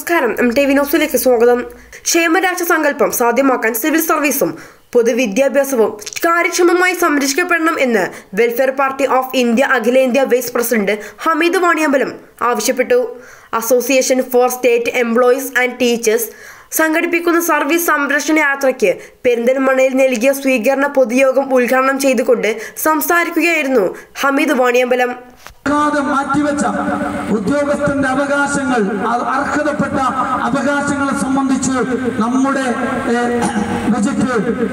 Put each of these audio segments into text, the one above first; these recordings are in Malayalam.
നമസ്കാരം എം ടി വിനോസിലേക്ക് സ്വാഗതം ക്ഷേമരാഷ്ട്ര സങ്കല്പം സാധ്യമാക്കാൻ സിവിൽ സർവീസും പൊതുവിദ്യാഭ്യാസവും കാര്യക്ഷമമായി സംരക്ഷിക്കപ്പെടണം എന്ന് വെൽഫെയർ പാർട്ടി ഓഫ് ഇന്ത്യ അഖിലേന്ത്യാ വൈസ് പ്രസിഡന്റ് ഹമീദ് വാണിയമ്പലം ആവശ്യപ്പെട്ടു association for state employees and teachers സംഘടിപ്പിക്കുന്ന സർവീസ് സംരക്ഷണ യാത്രയ്ക്ക് പെരിന്തൽമണ്ണയിൽ നൽകിയ സ്വീകരണ പൊതുയോഗം ഉദ്ഘാടനം ചെയ്തുകൊണ്ട് സംസാരിക്കുകയായിരുന്നു ഹമീദ് വാണിയമ്പലം ാതെ മാറ്റിവെച്ച ഉദ്യോഗസ്ഥന്റെ അവകാശങ്ങൾ അ- അർഹതപ്പെട്ട അവകാശങ്ങളെ സംബന്ധിച്ച് നമ്മുടെ ഏഹ്, ബജറ്റ്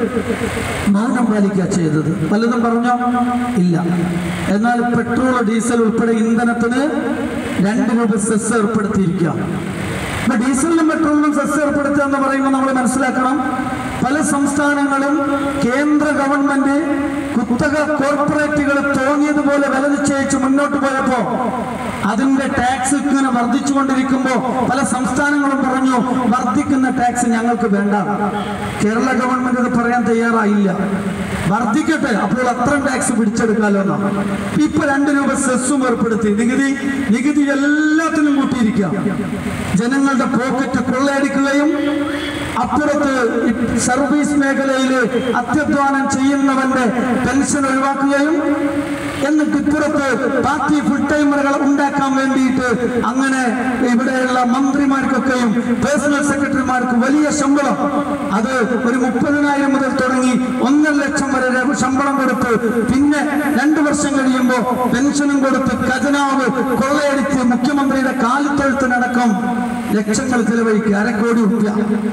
മൗനം പാലിക്കുക ചെയ്തത് പലതും പറഞ്ഞോ ഇല്ല എന്നാൽ പെട്രോൾ ഡീസൽ ഉൾപ്പെടെ ഇന്ധനത്തിന് രണ്ട് രൂപ സെസ് ഏർപ്പെടുത്തിയിരിക്കുക അപ്പൊ ഡീസലിനും പെട്രോളിനും സെസ് ഏർപ്പെടുത്തുക എന്ന് പറയുമ്പോൾ നമ്മൾ മനസ്സിലാക്കണം പല സംസ്ഥാനങ്ങളും കേന്ദ്ര ഗവൺമെന്റ് കുത്തക കോർപ്പറേറ്റുകൾ തോന്നിയതുപോലെ വില നിശ്ചയിച്ച് മുന്നോട്ട് പോയപ്പോ അതിന്റെ ടാക്സ് ഇങ്ങനെ വർദ്ധിച്ചുകൊണ്ടിരിക്കുമ്പോൾ പല സംസ്ഥാനങ്ങളും പറഞ്ഞു വർദ്ധിക്കുന്ന ടാക്സ് ഞങ്ങൾക്ക് വേണ്ട കേരള ഗവൺമെന്റ് അത് പറയാൻ തയ്യാറായില്ല വർദ്ധിക്കട്ടെ അപ്പോൾ അത്രയും ടാക്സ് പിടിച്ചെടുക്കാലോ എന്നാണ് ഇപ്പൊ രണ്ട് രൂപ സെസ്സും ഏർപ്പെടുത്തി നികുതി നികുതി എല്ലാത്തിനും കൂട്ടിയിരിക്കുക ജനങ്ങളുടെ പോക്കറ്റ് കൊള്ളയടിക്കുകയും അപ്പുറത്ത് ഈ സർവീസ് മേഖലയിൽ അത്യധ്വാനം ചെയ്യുന്നവന്റെ പെൻഷൻ ഒഴിവാക്കുകയും എന്നിട്ട് ഇപ്പുറത്ത് പാർട്ടി ഫുൾ ടൈമറുകൾ ഉണ്ടാക്കാൻ വേണ്ടിയിട്ട് അങ്ങനെ ഇവിടെയുള്ള മന്ത്രിമാർക്കൊക്കെയും പേഴ്സണൽ സെക്രട്ടറിമാർക്ക് വലിയ ശമ്പളം അത് ഒരു മുപ്പതിനായിരം മുതൽ തുടങ്ങി ഒന്നര ലക്ഷം വരെ ര- ശമ്പളം കൊടുത്ത് പിന്നെ രണ്ടു വർഷം കഴിയുമ്പോൾ പെൻഷനും കൊടുത്ത് ഖജനാവ് കൊള്ളയടിച്ച് മുഖ്യമന്ത്രിയുടെ കാലിത്തൊഴുത്തിനടക്കം ലക്ഷങ്ങൾ ചെലവഴിക്കുക അരക്കോടി രൂപ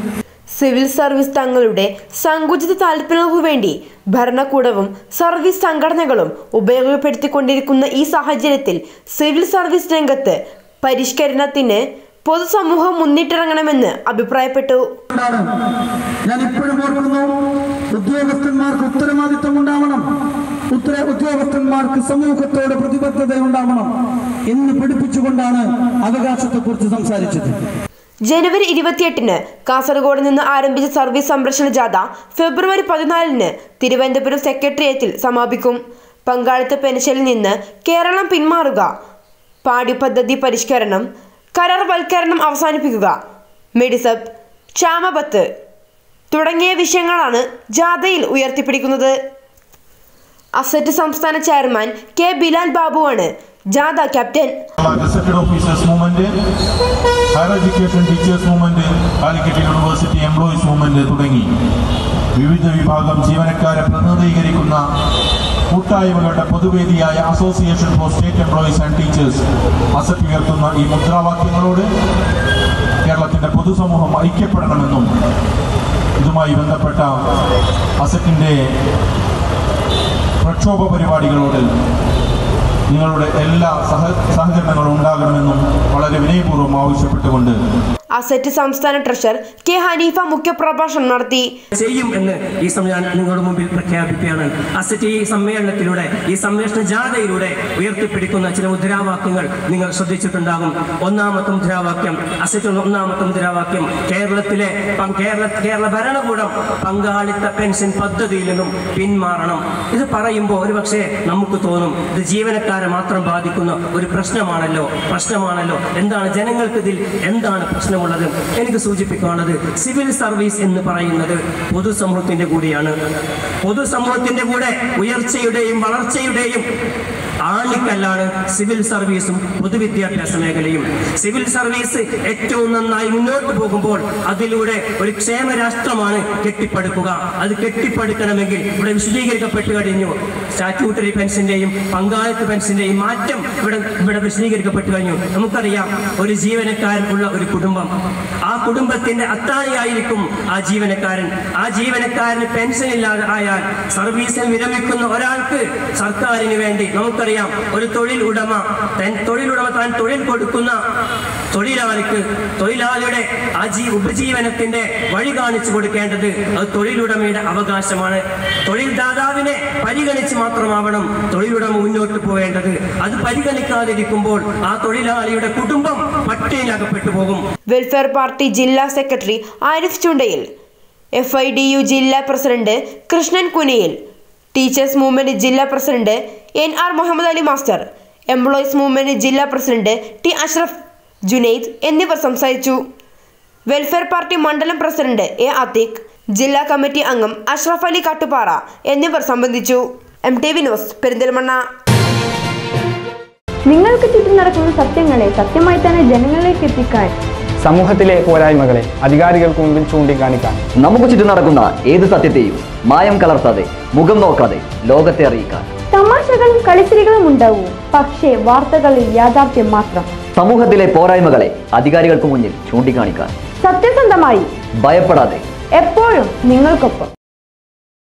സിവിൽ സർവീസ് തങ്ങളുടെ സങ്കുചിത താല്പര്യങ്ങൾക്കു വേണ്ടി ഭരണകൂടവും സർവീസ് സംഘടനകളും ഉപയോഗപ്പെടുത്തിക്കൊണ്ടിരിക്കുന്ന ഈ സാഹചര്യത്തിൽ സിവിൽ സർവീസ് രംഗത്ത് പരിഷ്കരണത്തിന് പൊതുസമൂഹം മുന്നിട്ടിറങ്ങണമെന്ന് അഭിപ്രായപ്പെട്ടു കൊണ്ടാണ് ഞാൻ ഇപ്പോഴും ഓർക്കുന്നു ഉദ്യോഗസ്ഥന്മാർക്ക് ഉത്തരവാദിത്വം ഉണ്ടാവണം ഉത്തര ഉദ്യോഗസ്ഥന്മാർക്ക് സമൂഹത്തോട് പ്രതിബദ്ധത ഉണ്ടാവണം എന്ന് പഠിപ്പിച്ചുകൊണ്ടാണ് അവകാശത്തെക്കുറിച്ച് സംസാരിച്ചത് ജനുവരി ഇരുപത്തിയെട്ടിന് കാസർഗോഡ് നിന്ന് ആരംഭിച്ച സർവീസ് സംരക്ഷണ ജാഥ ഫെബ്രുവരി പതിനാലിന് തിരുവനന്തപുരം സെക്രട്ടേറിയറ്റിൽ സമാപിക്കും പങ്കാളിത്ത പെൻഷനിൽ നിന്ന് കേരളം പിന്മാറുക പാഠ്യപദ്ധതി പരിഷ്കരണം കരാർവൽക്കരണം അവസാനിപ്പിക്കുക മെഡിസബ് ക്ഷാമബത്ത് തുടങ്ങിയ വിഷയങ്ങളാണ് ജാഥയിൽ ഉയർത്തിപ്പിടിക്കുന്നത് അസറ്റ് സംസ്ഥാന ചെയർമാൻ കെ ബിലാൽ ബാബുവാണ് ജാഥ captain gazetted officers movement higher education teachers movement Calicut university employees movement തുടങ്ങി വിവിധ വിഭാഗം ജീവനക്കാരെ പ്രതിനിധീകരിക്കുന്ന കൂട്ടായ്മകളുടെ പൊതുവേദിയായ association for state employees and teachers ASET ഉയർത്തുന്ന ഈ മുദ്രാവാക്യങ്ങളോട് കേരളത്തിന്റെ പൊതുസമൂഹം ഐക്യപ്പെടണമെന്നും ഇതുമായി ബന്ധപ്പെട്ട അസറ്റിന്റെ പ്രക്ഷോഭ പരിപാടികളോട് നിങ്ങളുടെ എല്ലാ സഹ സഹകരണങ്ങളും ഉണ്ടാകണമെന്നും വളരെ വിനയപൂർവ്വം ആവശ്യപ്പെട്ടുകൊണ്ട് അസറ്റ് സംസ്ഥാന ട്രഷറർ കെ ഹനീഫ മുഖ്യപ്രഭാഷണം നടത്തി ചെയ്യും എന്ന് ഈ സമയം ഞാൻ നിങ്ങളുടെ മുമ്പിൽ പ്രഖ്യാപിക്കുകയാണ് അസറ്റ് ഈ സമ്മേളനത്തിലൂടെ ഈ സംരക്ഷണ ജാഥയിലൂടെ ഉയർത്തിപ്പിടിക്കുന്ന ചില മുദ്രാവാക്യങ്ങൾ നിങ്ങൾ ശ്രദ്ധിച്ചിട്ടുണ്ടാകും ഒന്നാമത്തെ മുദ്രാവാക്യം അസറ്റ് ഒന്നാമത്തെ മുദ്രാവാക്യം കേരളത്തിലെ പ- കേരള കേരള ഭരണകൂടം പങ്കാളിത്ത പെൻഷൻ പദ്ധതിയിൽ നിന്നും പിന്മാറണം ഇത് പറയുമ്പോൾ ഒരു പക്ഷേ നമുക്ക് തോന്നും ഇത് ജീവനക്കാരെ മാത്രം ബാധിക്കുന്ന ഒരു പ്രശ്നമാണല്ലോ പ്രശ്നമാണല്ലോ എന്താണ് ജനങ്ങൾക്ക് ഇതിൽ എന്താണ് പ്രശ്നമുള്ളത് എനിക്ക് സൂചിപ്പിക്കാനുള്ളത് സിവിൽ സർവീസ് എന്ന് പറയുന്നത് പൊതുസമൂഹത്തിന്റെ കൂടിയാണ് പൊതുസമൂഹത്തിന്റെ കൂടെ ഉയർച്ചയുടെയും വളർച്ചയുടെയും ആണിക്കല്ലാണ് സിവിൽ സർവീസും പൊതുവിദ്യാഭ്യാസ മേഖലയും സിവിൽ സർവീസ് ഏറ്റവും നന്നായി മുന്നോട്ട് പോകുമ്പോൾ അതിലൂടെ ഒരു ക്ഷേമരാഷ്ട്രമാണ് കെട്ടിപ്പടുക്കുക അത് കെട്ടിപ്പടുക്കണമെങ്കിൽ ഇവിടെ വിശദീകരിക്കപ്പെട്ടു കഴിഞ്ഞു സ്റ്റാറ്റ്യൂട്ടറി പെൻഷന്റെയും പങ്കാളിത്ത പെൻഷന്റെയും മാറ്റം ഇവിടെ ഇവിടെ വിശദീകരിക്കപ്പെട്ടു കഴിഞ്ഞു നമുക്കറിയാം ഒരു ജീവനക്കാരൻ ഉള്ള ഒരു കുടുംബം ആ കുടുംബത്തിന്റെ അത്താണിയായിരിക്കും ആ ജീവനക്കാരൻ ആ ജീവനക്കാരന് പെൻഷൻ ഇല്ലാതെ ആയാൽ സർവീസിൽ വിരമിക്കുന്ന ഒരാൾക്ക് സർക്കാരിന് വേണ്ടി നമുക്കറിയാം ഒരു തൊഴിൽ ഉടമ തൻ തൊഴിലുടമ താൻ തൊഴിൽ കൊടുക്കുന്ന തൊഴിലാളിക്ക് തൊഴിലാളിയുടെ ആ ജീ ഉപജീവനത്തിന്റെ വഴി കാണിച്ചു കൊടുക്കേണ്ടത് അത് തൊഴിലുടമയുടെ അവകാശമാണ് തൊഴിൽ ദാതാവിനെ പരിഗണിച്ച് മാത്രമാവണം തൊഴിലുടമ മുന്നോട്ട് പോവേണ്ടത് അത് പരിഗണിക്കാതിരിക്കുമ്പോൾ ആ തൊഴിലാളിയുടെ കുടുംബം പട്ടിണിയിലകപ്പെട്ടു പോകും വെൽഫെയർ പാർട്ടി ജില്ലാ secretary Arif Chundayil F I D U ജില്ലാ president Krishnan Kuniyil teachers movement ജില്ലാ president N R Muhammad Ali master employees movement ജില്ലാ പ്രസിഡന്റ് ടി അഷ്റഫ് ജുനൈദ് എന്നിവർ സംസാരിച്ചു വെൽഫെയർ പാർട്ടി മണ്ഡലം പ്രസിഡന്റ് എ അത്തീഖ് ജില്ലാ കമ്മിറ്റി അംഗം അഷ്റഫ് അലി കാട്ടുപാറ എന്നിവർ സംബന്ധിച്ചു M T V news Perinthalmanna നിങ്ങൾക്ക് ചുറ്റും നടക്കുന്ന സത്യങ്ങളെ സത്യമായി തന്നെ ജനങ്ങളിലേക്ക് എത്തിക്കാൻ സമൂഹത്തിലെ പോരായ്മകളെ അധികാരികൾക്ക് മുമ്പിൽ ചൂണ്ടിക്കാണിക്കാൻ നമുക്ക് ചുറ്റും നടക്കുന്ന ഏത് സത്യത്തെയും മായം കലർത്താതെ മുഖം നോക്കാതെ ലോകത്തെ അറിയിക്കാൻ തമാശകളും കളിച്ചിരികളും ഉണ്ടാവും പക്ഷേ വാർത്തകളിൽ യാഥാർത്ഥ്യം മാത്രം സമൂഹത്തിലെ പോരായ്മകളെ അധികാരികൾക്ക് മുന്നിൽ ചൂണ്ടിക്കാണിക്കാൻ സത്യസന്ധമായി ഭയപ്പെടാതെ എപ്പോഴും നിങ്ങൾക്കൊപ്പം